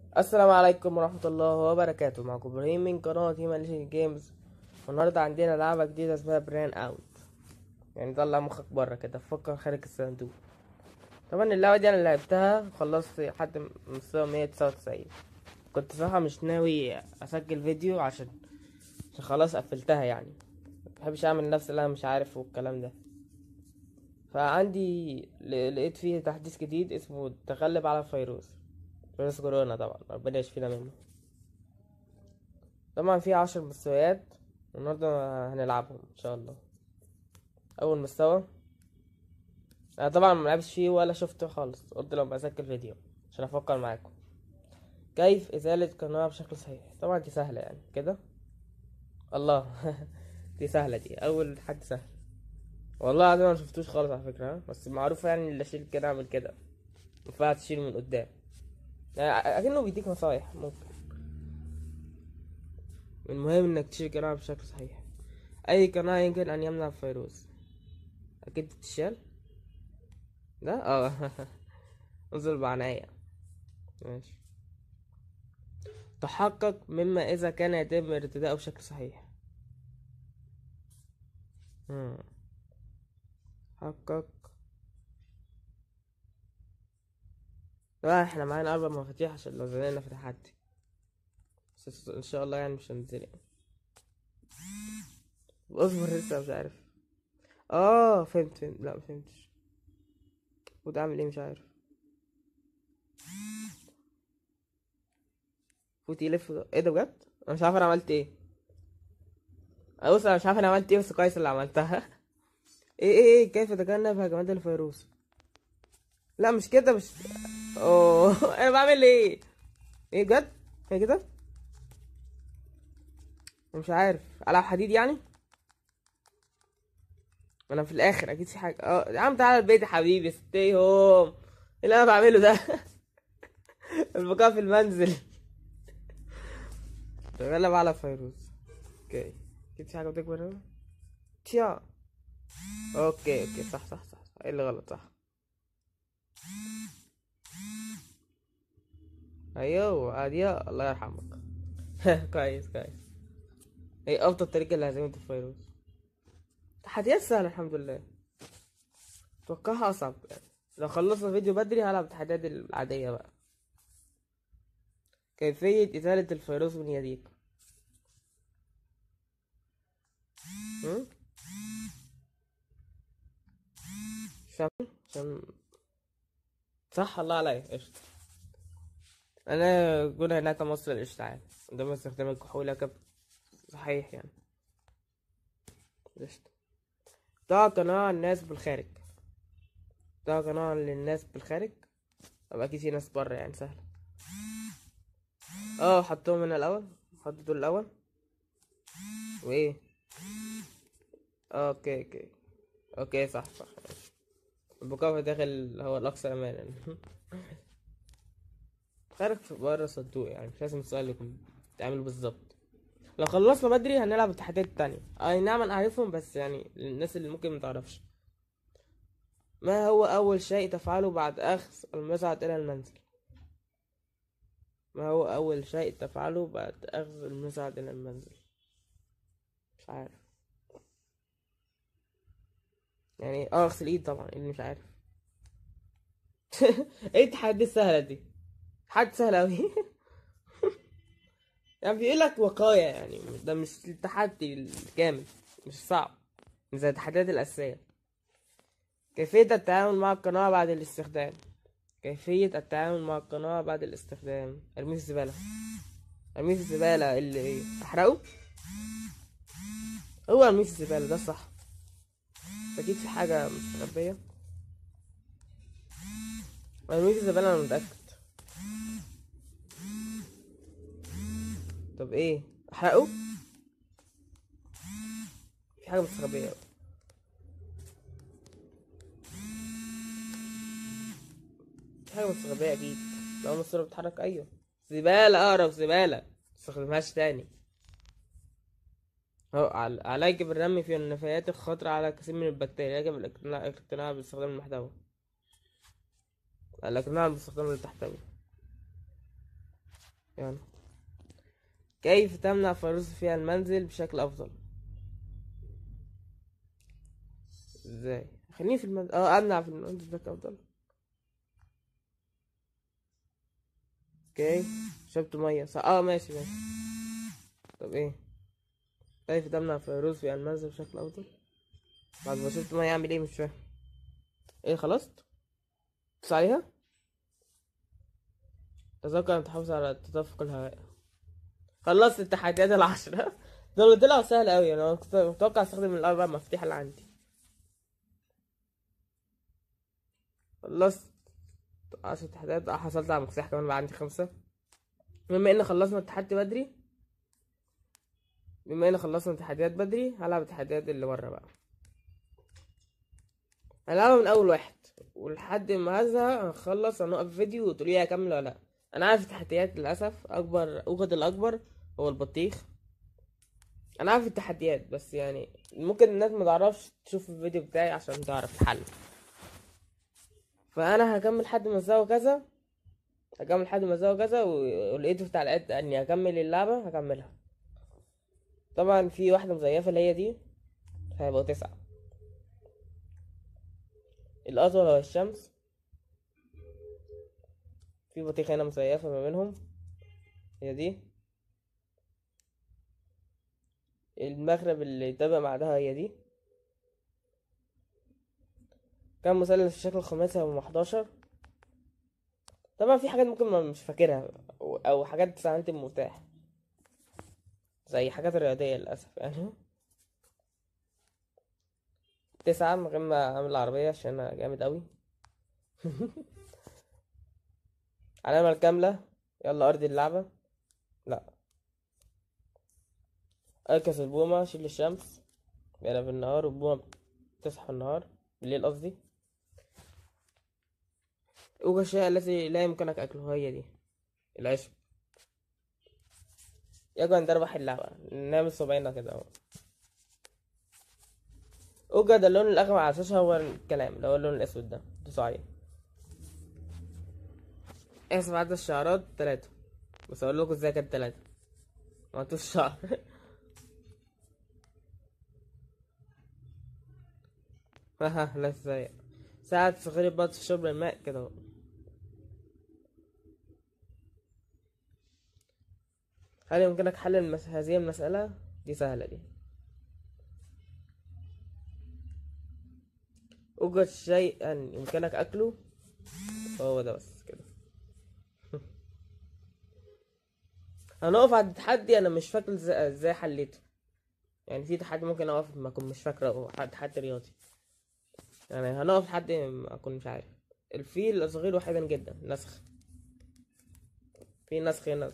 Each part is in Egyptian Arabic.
السلام عليكم ورحمة الله وبركاته معكم ابراهيم من قناة هيمان جيمز والنهاردة عندنا لعبة جديدة اسمها برين اوت يعني طلع مخك بره كده فكر خارج الصندوق طبعا اللعبة دي انا لعبتها خلصت لحد مستوى مية تسعة وتسعين كنت صراحة مش ناوي اسجل فيديو عشان عشان خلاص قفلتها يعني مبحبش اعمل نفس اللي انا مش عارف والكلام ده فعندي ل- لقيت فيه تحديث جديد اسمه التغلب على الفيروس فيروس كورونا طبعا ربنا يشفينا منه طبعا في عشر مستويات والنهارده هنلعبهم ان شاء الله اول مستوى انا طبعا ملعبش فيه ولا شفته خالص قلت لما اسجل فيديو عشان افكر معاكم كيف ازالة قناة بشكل صحيح طبعا دي سهلة يعني كده الله دي سهلة دي اول حد سهل والله العظيم انا مشفتوش خالص على فكرة ها؟ بس معروفة يعني اللي اشيل كده اعمل كده ينفع تشيله من قدام يعني اكنه بيديك نصايح ممكن المهم انك تشيل قناة بشكل صحيح اي قناة يمكن ان يمنع الفيروس اكيد تتشال ده اه انزل بعناية ماشي تحقق مما اذا كان يتم ارتداؤه بشكل صحيح مم. حقق لا احنا معانا اربع مفاتيح عشان لو زنقنا في تحدي بس ان شاء الله يعني مش هنزنق اصبر لسه مش عارف اه فهمت فهمت لا ما فهمتش المفروض اعمل ايه مش عارف فوت يلف ده- ايه ده بجد انا مش عارف انا عملت ايه أنا بص انا مش عارف انا عملت ايه بس كويس اللي عملتها ايه ايه ايه كيف اتجنب هجمات الفيروس لا مش كده مش اوه انا بعمل ايه ايه بجد هي كده مش عارف العب حديد يعني انا في الاخر اكيد في حاجه اه يا عم تعالى البيت يا حبيبي ستي هوم ايه اللي انا بعمله ده البقاء في المنزل تغلب على فيروس اوكي اكيد في حاجه بتكبر هنا تيا اوكي اوكي صح صح صح, صح. ايه اللي غلط صح ايوه اديا الله يرحمك كويس كويس ايه افضل طريقه لهزيمه الفيروس تحديات سهله الحمد لله اتوقعها اصعب يعني لو خلصنا الفيديو بدري هلعب التحديات العاديه بقى كيفيه ازاله الفيروس من يديك هم؟ عشان عشان صح الله عليا قشطة انا قول هناك مصر الاشتعال عندما استخدام الكحول كب صحيح يعني قشطة ضع قناة الناس بالخارج ضع قناة للناس بالخارج طب اكيد في ناس بره يعني سهلة اه حطهم من الاول حط دول الاول وايه اوكي اوكي اوكي صح صح ماشي. البقاء داخل هو الاقصى امانا خارج في بره الصندوق يعني مش لازم السؤال يكون تعمله بالظبط لو خلصنا بدري هنلعب التحديات التانية اي نعم انا عارفهم بس يعني للناس اللي ممكن متعرفش ما هو اول شيء تفعله بعد اخذ المصعد الى المنزل ما هو اول شيء تفعله بعد اخذ المصعد الى المنزل مش عارف يعني اه اغسل ايد طبعا اللي مش عارف ايه التحدي السهلة دي حد سهل اوي يعني بيقول لك وقاية يعني ده مش التحدي الكامل مش صعب مش زي التحديات الأساسية كيفية التعامل مع القناة بعد الاستخدام كيفية التعامل مع القناة بعد الاستخدام ارميه في الزبالة ارميه في الزبالة اللي ايه احرقه هو ارميه في الزبالة ده صح بس اكيد في حاجة مستخبية ارميه في الزبالة انا متأكد طب ايه احرقه في حاجة مستخبية أوي. في حاجة مستخبية اكيد لو الصورة بتتحرك ايوه زبالة اقرب زبالة متستخدمهاش تاني اهو عل- عليك بالرمي في النفايات الخطرة على كثير من البكتيريا يجب الاقتناع الاقتناع باستخدام المحتوى الاقتناع باستخدام اللي تحتوي يعني كيف تمنع فيروس في المنزل بشكل افضل ازاي خليني في المنزل اه امنع في المنزل بشكل افضل اوكي شربت ميه صح اه ماشي ماشي طب ايه كيف تمنع فيروس في المنزل بشكل افضل بعد ما شربت ميه اعمل ايه مش فاهم ايه خلصت تدوس عليها تذكر ان تحافظ على تدفق الهواء خلصت التحديات العشرة دول طلعوا سهل اوي انا كنت متوقع استخدم الاربع مفاتيح اللي عندي خلصت عشر تحديات اه حصلت على مفتاح كمان بقى عندي خمسة بما ان خلصنا التحدي بدري بما ان خلصنا التحديات بدري هلعب التحديات اللي بره بقى هلعبها من اول واحد ولحد ما هزهق هنخلص هنوقف فيديو وتقولي لي اكمل ولا لا انا عارف التحديات للاسف اكبر اوجد الاكبر هو البطيخ انا عارف التحديات بس يعني ممكن الناس ما تعرفش تشوف الفيديو بتاعي عشان تعرف الحل فانا هكمل لحد ما الزاوية كذا هكمل لحد ما الزاوية كذا و- ولقيته في تعليقات اني هكمل اللعبة هكملها طبعا في واحدة مزيفة اللي هي دي هيبقوا تسعة الأطول هو الشمس في بطيخة هنا مزيفة ما بينهم هي دي المغرب اللي تبقى بعدها هي دي كان مثلث في شكل خماسي او 11 طبعا في حاجات ممكن ما مش فاكرها او أو حاجات استعملت المفتاح زي حاجات رياضية للأسف يعني تسعة من غير ما أعمل العربية عشان أنا جامد أوي علامة الكاملة يلا أرضي اللعبة لا أركز البومة شيل الشمس بيلا في النهار والبومة بتصحى في النهار بالليل قصدي أوجد الشيء الذي لا يمكنك أكله هي دي العشب يجب أن تربح اللعبة نعمل صبعنا كده أهو أوجد اللون الأغمق على الشاشة هو الكلام اللي هو اللون الأسود ده دوسوا عليه اسف عدد الشعرات تلاتة بس أقول لكم ازاي كانت تلاتة ما عملتوش شعر ها لا ازاي ساعة صغير البط في شرب الماء كده اهو هل يمكنك حل المس... هذه المسألة؟ دي سهلة دي أوجد شيئا يمكنك أكله هو ده بس كده هنقف عند تحدي أنا مش فاكر ازاي ازاي حليته يعني في تحدي ممكن أقف ما أكون مش فاكره أو تحدي رياضي يعني هنقف لحد ما أكون مش عارف الفيل صغير وحيدا جدا نسخ في نسخ هنا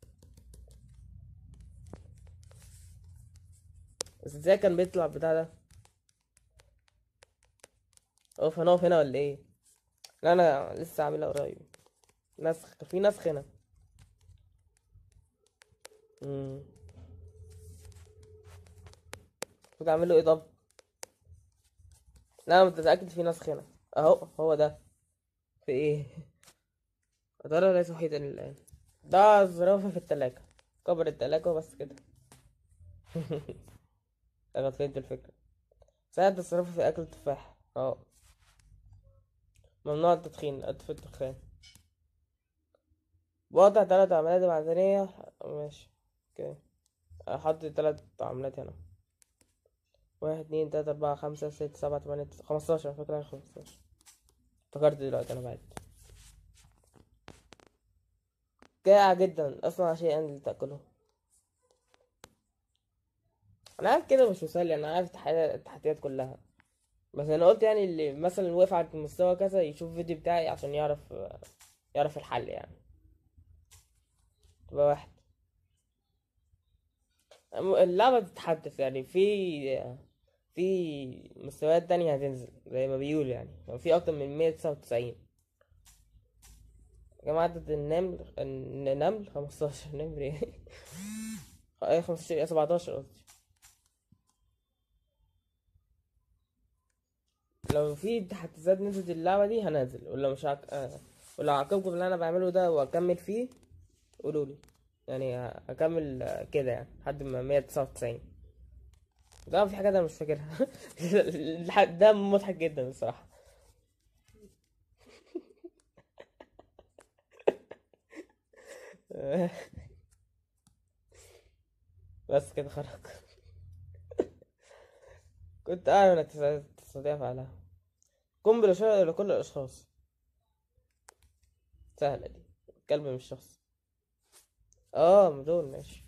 بس ازاي كان بيطلع بتاع ده اقف هنقف هنا ولا ايه لا انا لسه عاملها قريب نسخ في نسخ هنا امم المفروض اعمله ايه طب لا انا متأكد في نسخ هنا اهو هو ده في ايه ترى ليس وحيدا الان ده زرافة في التلاجة كبر التلاجة وبس كده انا فهمت الفكرة ساعد الزرافة في اكل التفاح اه ممنوع التدخين أطفي الدخان وضع تلات عمليات معدنية ماشي اوكي احط تلات عملات هنا واحد اتنين تلاتة أربعة خمسة ستة سبعة تمانية تسعة خمستاشر على فكرة خمستاشر افتكرت دلوقتي أنا بعد جائع جدا أصنع شيئا لتأكله أنا عارف كده مش مسلي أنا عارف التحديات التحديات كلها بس أنا قلت يعني اللي مثلا وقف على المستوى كذا يشوف الفيديو بتاعي عشان يعرف يعرف الحل يعني تبقى واحد اللعبة بتتحدث يعني في في مستويات تانية هتنزل زي ما بيقولوا يعني في أكتر من مية تسعة وتسعين يا جماعة عدد النمل النمل خمستاشر نمر ايه ايه خمستاشر ايه سبعتاشر قصدي لو في تحديثات نزلت اللعبة دي هنزل ولا مش هك... آه. ولو عجبكم اللي انا بعمله ده واكمل فيه قولولي يعني اكمل كده يعني لحد ما 199 ده في حاجات انا مش فاكرها الح- ده مضحك جدا الصراحه بس كده خرج كنت أعلم إنك تستطيع تستطيع فعلها قم بالإشارة إلى كل الأشخاص سهلة دي كلب مش شخص اه دول ماشي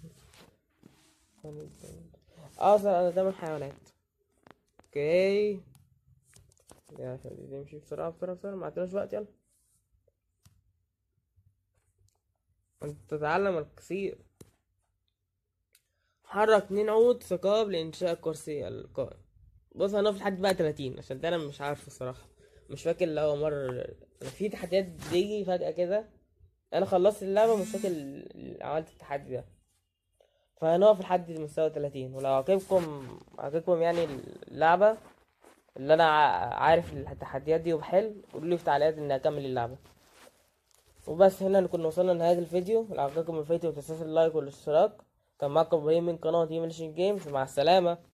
اه أصلا أنا ده من الحيوانات اوكي يا شباب نمشي بسرعة بسرعة بسرعة ما عندناش وقت يلا أنت تتعلم الكثير حرك اتنين عود ثقاب لإنشاء الكرسي القائم بص هنقف لحد بقى 30 عشان ده أنا مش عارفه الصراحة مش فاكر اللي هو مرة أنا في تحديات بتيجي فجأة كده أنا خلصت اللعبة مش فاكر ال- عملت التحدي ده فهنقف لحد مستوى 30 ولو عجبكم عجبكم يعني اللعبة اللي أنا ع- عارف التحديات دي وبحل قولوا لي في التعليقات إني أكمل اللعبة وبس هنا نكون وصلنا لنهاية الفيديو لو عجبكم الفيديو متنساش اللايك والاشتراك كان معكم ابراهيم من قناة يملشن جيمز مع السلامة